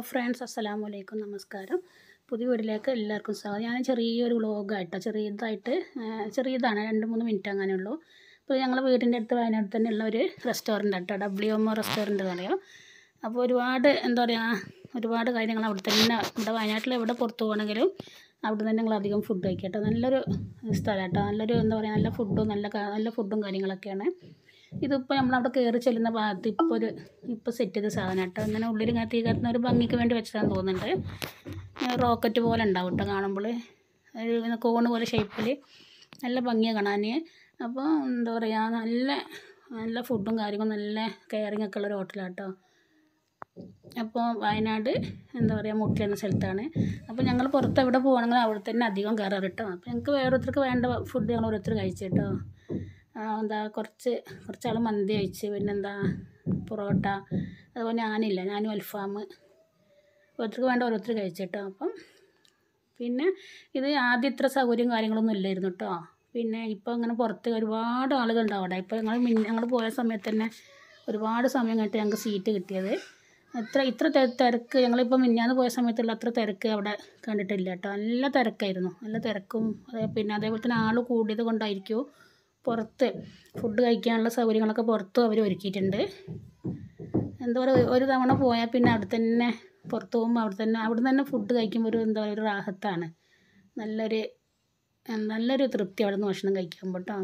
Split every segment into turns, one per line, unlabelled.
friends അസ്സലാമു അലൈക്കും നമസ്കാരം പുതിയ വീട്ടിലേക്ക് എല്ലാവർക്കും സ്വാഗതം ഞാൻ ചെറിയൊരു വ്ളോഗായിട്ടോ ചെറിയതായിട്ട് ആ, ചെറിയതാണ് രണ്ട് മൂന്ന് മിനിറ്റ് അങ്ങനെ ഉള്ളൂ അപ്പോൾ ഞങ്ങൾ വീടിൻ്റെ അടുത്ത് വയനാട് തന്നെ ഉള്ള ഒരു റെസ്റ്റോറൻ്റ് ആട്ടോ ഡബ്ല്യു എം ഒ റെസ്റ്റോറൻറ്റ് എന്ന് പറയാം അപ്പോൾ ഒരുപാട് എന്താ പറയുക ഒരുപാട് കാര്യങ്ങൾ അവിടെ തന്നെ ഇവിടെ വയനാട്ടിൽ എവിടെ പുറത്ത് പോകണമെങ്കിലും അവിടെ തന്നെ ഞങ്ങൾ അധികം ഫുഡ് കഴിക്കട്ടോ നല്ലൊരു സ്ഥലം കേട്ടോ നല്ലൊരു എന്താ പറയുക നല്ല ഫുഡും നല്ല കാ- നല്ല ഫുഡും കാര്യങ്ങളൊക്കെയാണ് ഇതിപ്പോൾ നമ്മളവിടെ കയറി ചെല്ലുന്ന ഭാഗത്ത് ഇപ്പോൾ ഒരു ഇപ്പോൾ സെറ്റ് ചെയ്ത സാധനം കേട്ടോ ഇങ്ങനെ ഉള്ളിൽ ഇങ്ങനെ തീ കത്തുന്ന ഒരു ഭംഗിക്ക് വേണ്ടി വെച്ചതാണെന്ന് തോന്നുന്നുണ്ട് റോക്കറ്റ് പോലെ ഉണ്ടാവും കേട്ടോ കാണുമ്പോൾ ഒരു ഇങ്ങനെ കോണ് പോലെ ഷേപ്പിൽ നല്ല ഭംഗിയാണ് കാണാൻ അപ്പോൾ എന്താ പറയുക നല്ല നല്ല ഫുഡും കാര്യങ്ങളും നല്ല കെയറിങ് ഒക്കെ ഉള്ള ഒരു ഹോട്ടലാണ് കേട്ടോ അപ്പോൾ വയനാട് എന്താ പറയുക മുട്ടി എന്ന സ്ഥലത്താണ് അപ്പോൾ ഞങ്ങൾ പുറത്ത് എവിടെ പോകണമെങ്കിലും അവിടെ തന്നെ അധികം കയറാറ് കേട്ടോ അപ്പോൾ ഞങ്ങൾക്ക് വേറൊരുത്തർക്ക് വേണ്ട ഫുഡ് ഞങ്ങൾ ഓരോരുത്തർ കഴിച്ചു കേട്ടോ ആ, എന്താ കുറച്ച് കുറച്ചാൾ മന്തി കഴിച്ച് പിന്നെന്താ പൊറോട്ട അതുപോലെ ഞാനില്ല ഞാനും അൽഫാം ഓരോരുത്തർക്ക് വേണ്ട ഓരോരുത്തർ കഴിച്ചു കേട്ടോ അപ്പം പിന്നെ ഇത് ആദ്യം ഇത്ര സൗകര്യം കാര്യങ്ങളൊന്നും ഇല്ലായിരുന്നു കേട്ടോ പിന്നെ ഇപ്പോൾ ഇങ്ങനെ പുറത്ത് ഒരുപാട് ആളുകളുണ്ടാവും അവിടെ ഇപ്പോൾ ഞങ്ങൾ മിന്ന ഞങ്ങൾ പോയ സമയത്ത് തന്നെ ഒരുപാട് സമയം കഴിഞ്ഞിട്ട് ഞങ്ങൾക്ക് സീറ്റ് കിട്ടിയത് എത്ര ഇത്ര തെ- തിരക്ക് ഞങ്ങളിപ്പോൾ മിന്നാന്ന് പോയ സമയത്തുള്ള അത്ര തിരക്ക് അവിടെ കണ്ടിട്ടില്ല കേട്ടോ നല്ല തിരക്കായിരുന്നു നല്ല തിരക്കും അതേ പിന്നെ അതേപോലെ തന്നെ ആൾ കൂടിയത് കൊണ്ടായിരിക്കും പുറത്ത് ഫുഡ് കഴിക്കാനുള്ള സൗകര്യങ്ങളൊക്കെ പുറത്തും അവർ ഒരുക്കിയിട്ടുണ്ട് എന്താ പറയുക ഒരു തവണ പോയാൽ പിന്നെ അവിടെ തന്നെ പുറത്ത് പോകുമ്പോൾ അവിടെ തന്നെ അവിടെ തന്നെ ഫുഡ് കഴിക്കുമ്പോൾ ഒരു എന്താ പറയുക ഒരു റാഹത്താണ് നല്ലൊരു ഉം, നല്ലൊരു തൃപ്തി അവിടെ നിന്ന് ഭക്ഷണം കഴിക്കുമ്പോൾ കേട്ടോ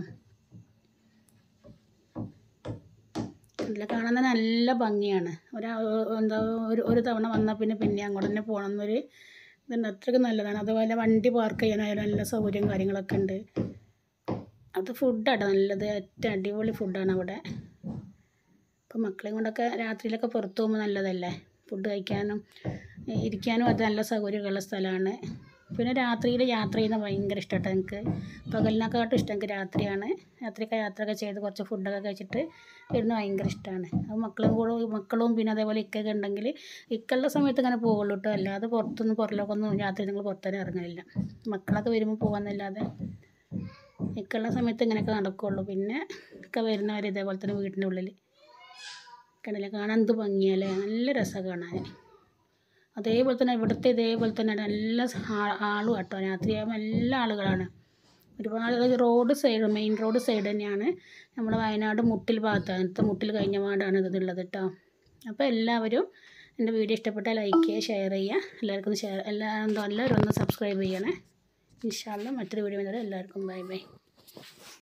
നല്ല കാണാൻ തന്നെ നല്ല ഭംഗിയാണ് ഒരു എന്താ ഒരു ഒരു തവണ വന്നാൽ പിന്നെ പിന്നെ അങ്ങോട്ട് തന്നെ പോകണം എന്നൊരു ഇതുണ്ട് അത്രയ്ക്ക് നല്ലതാണ് അതുപോലെ വണ്ടി പാർക്ക് ചെയ്യാനായാലും നല്ല സൗകര്യം കാര്യങ്ങളൊക്കെ ഉണ്ട് അത് ഫുഡാണ് നല്ലത് ഏറ്റവും അടിപൊളി ഫുഡാണ് അവിടെ ഇപ്പം മക്കളെയും കൊണ്ടൊക്കെ രാത്രിയിലൊക്കെ പുറത്ത് പോകുമ്പോൾ നല്ലതല്ലേ ഫുഡ് കഴിക്കാനും ഏ, ഇരിക്കാനും അത് നല്ല സൗകര്യമുള്ള സ്ഥലമാണ് പിന്നെ രാത്രിയിൽ യാത്ര ചെയ്യുന്നത് ഭയങ്കര ഇഷ്ടമാട്ടോ എനിക്ക് പകലിനെക്കാട്ടും ഇഷ്ടം എനിക്ക് രാത്രിയാണ് രാത്രിയൊക്കെ യാത്രയൊക്കെ ചെയ്ത് കുറച്ച് ഫുഡൊക്കെ കഴിച്ചിട്ട് വരുന്നത് ഭയങ്കര ഇഷ്ടമാണ് അത് മക്കളും കൂടെ മക്കളും പിന്നെ അതേപോലെ ഇക്കൊക്കെ ഉണ്ടെങ്കിൽ ഇക്കുള്ള സമയത്ത് ഇങ്ങനെ പോകുള്ളൂ കേട്ടോ അല്ലാതെ പുറത്തൊന്നും പുറലോക്കൊന്നും രാത്രി നിങ്ങൾ പുറത്തുതന്നെ ഇറങ്ങലില്ല മക്കളൊക്കെ വരുമ്പോൾ പോകാമെന്നല്ലാതെ ഇക്കുള്ള സമയത്ത് ഇങ്ങനെയൊക്കെ നടക്കുകയുള്ളൂ പിന്നെ ഒക്കെ വരുന്നവർ ഇതേപോലെ തന്നെ വീടിൻ്റെ ഉള്ളിൽ കണ്ടില്ലേ കാണാൻ എന്ത് ഭംഗിയല്ലേ നല്ല രസമാണ് കാണാൻ അതേപോലെ തന്നെ ഇവിടുത്തെ ഇതേപോലെ തന്നെ നല്ല ആ- ആളും കേട്ടോ രാത്രിയാകുമ്പോൾ എല്ലാ ആളുകളാണ് ഒരുപാട് അതായത് road side main road side തന്നെയാണ് നമ്മുടെ വയനാട് മുട്ടിൽ ഭാഗത്താണ് അടുത്ത മുട്ടിൽ കഴിഞ്ഞ പാടാണ് ഇതുള്ളത് കേട്ടോ അപ്പോൾ എല്ലാവരും എൻ്റെ വീഡിയോ ഇഷ്ടപ്പെട്ടാൽ ലൈക്ക് ചെയ്യുക ഷെയർ ചെയ്യുക എല്ലാവർക്കും ഷെയർ എല്ലാ എന്താ എല്ലാവരും ഒന്ന് സബ്സ്ക്രൈബ് ചെയ്യണേ ഇൻഷാല്ല മറ്റൊരു വീഡിയോ വരുന്നത് എല്ലാവർക്കും ബൈ ബൈ